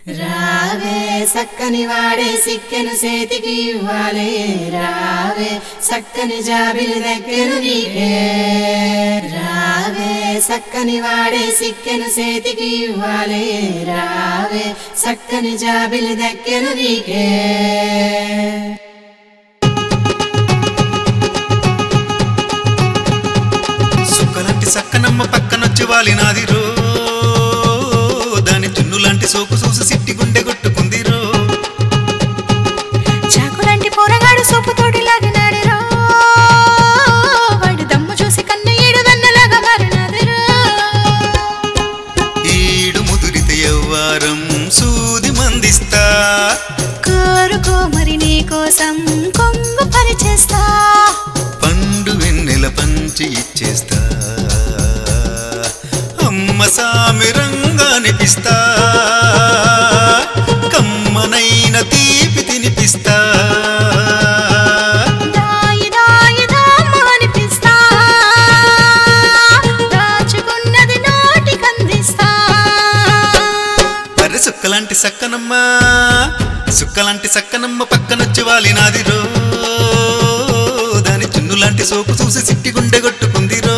రావే సక్కని వాడే సిక్కెను చేతికి ఇవ్వాలే రావే సక్కని జాబిలి దగ్గర నీకే రావే సక్కని వాడే సిక్కెను చేతికి ఇవ్వాలే రావే సక్కని జాబిలి దగ్గర నీకే సుక్కలాంటి సక్కనమ్మ పక్కనొచ్చి వాలినాది రో దాని తున్ను లాంటి సోకు చూసి సిట్టి గుండె కొట్టుకుంది రో చాకులాంటి పోరగాడు సూపుతోటి లాగినాడు రో వాడి దమ్ము చూసి కన్ను ఏడు వెన్నలాగా మారినాది రో ఈడు ముదిరితే ఎవ్వారం సూది మందిస్తా కోరుకో మరి నీ కోసం కొంగు పరిచేస్తా పండు వెన్నెల పంచి ఇచ్చేస్తా అమ్మ సామిరంగా అనిపిస్తా కమ్మనైన తీపి తినిపిస్తా దాయి దాయి దామ్మ అనిపిస్తా దాచుకున్నది నోటికందిస్తా అరే సుక్కలాంటి సక్కనమ్మ సుక్కలాంటి సక్కనమ్మ పక్కనొచ్చి వాలినాది రో దాని చున్ను లాంటి సోపు చూసి సిట్టి గుండె కొట్టుకుంది రో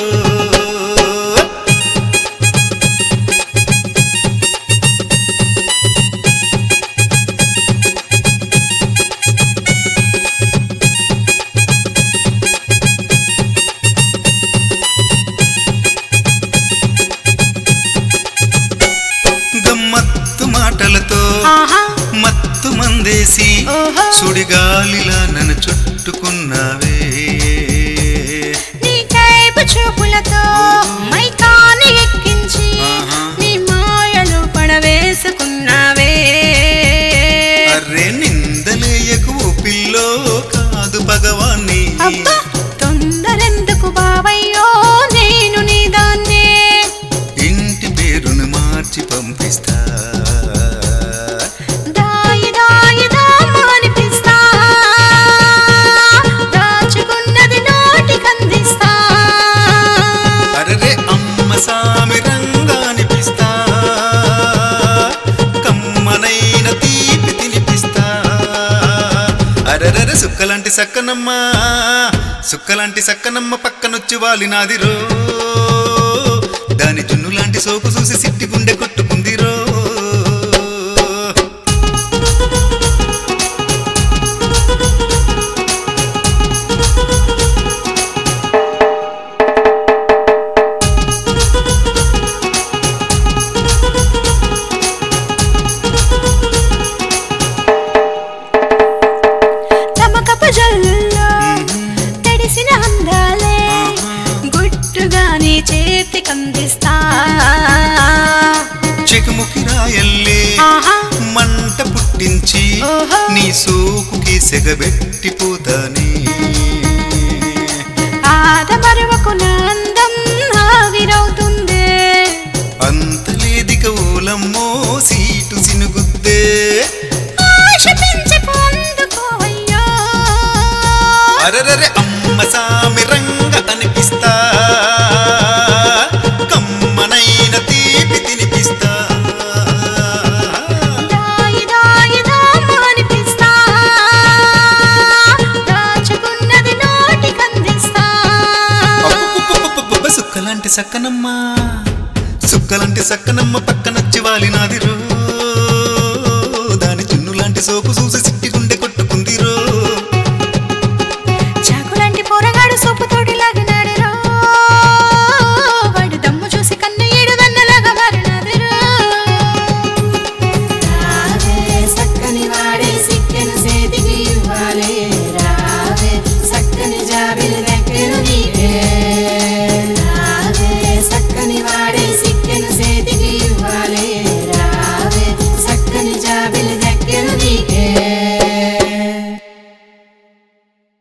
గమ్మత్తు మాటలతో ఆహా మత్తు మందేసి ఓహో. సుడిగాలిలా నన్ను చుట్టుకున్నావే నీ కైపు చూపులతో మైకాని ఎక్కించి ఆహా. నీ మాయలో పడవేసుకున్నావే అర్రే నిందలేయకు ఓ పిల్లో కాదు భగవాన్ని అబ్బా తొందరెందుకు బావయ్యో నేను నీ దాన్నే ఇంటి పేరును మార్చి పంపిస్తా దాయి దాయి దామ్మ అనిపిస్తా దాచుకున్నది నోటికందిస్తా అరరే అమ్మ సామి రంగా అనిపిస్తా కమ్మనైన తీపి తినిపిస్తా అరరర సుక్కలాంటి సక్కనమ్మ సుక్కలాంటి సక్కనమ్మ పక్కనొచ్చి వాలినాది రో దాని జున్ను లాంటి సోకు చూసి సిట్టి గుండె కొట్టుకుంది రో తమకపు జల్లుల్లో తడిసిన అందాలే గుట్టుగా నీ చేతికందిస్తా చెకుముకి రాయల్లే ఆహా మంట పుట్టించి ఓహో. నీ సోకుకి సెగబెట్టిపోతానే ఆదమరువకు నందం ఆవిరవుతుందే అంతలేదిక ఓలమ్మో సీటు సినుగుద్దే ఆశ పెంచి పొందుకోవయ్యో అరరరే అమ్మ సామి రంగ అనిపిస్తా కమ్మనైన తీపి తినిపిస్తా దాయి దాయి దామ్మ అనిపిస్తా దాచుకున్నది నోటికందిస్తా అబ్బబ్బబ్బబ్బబ్బ, సుక్కలాంటి సక్కనమ్మ సుక్కలాంటి సక్కనమ్మ పక్కనొచ్చి వాలినాది రో దాని చున్ను లాంటి సోకు చూసి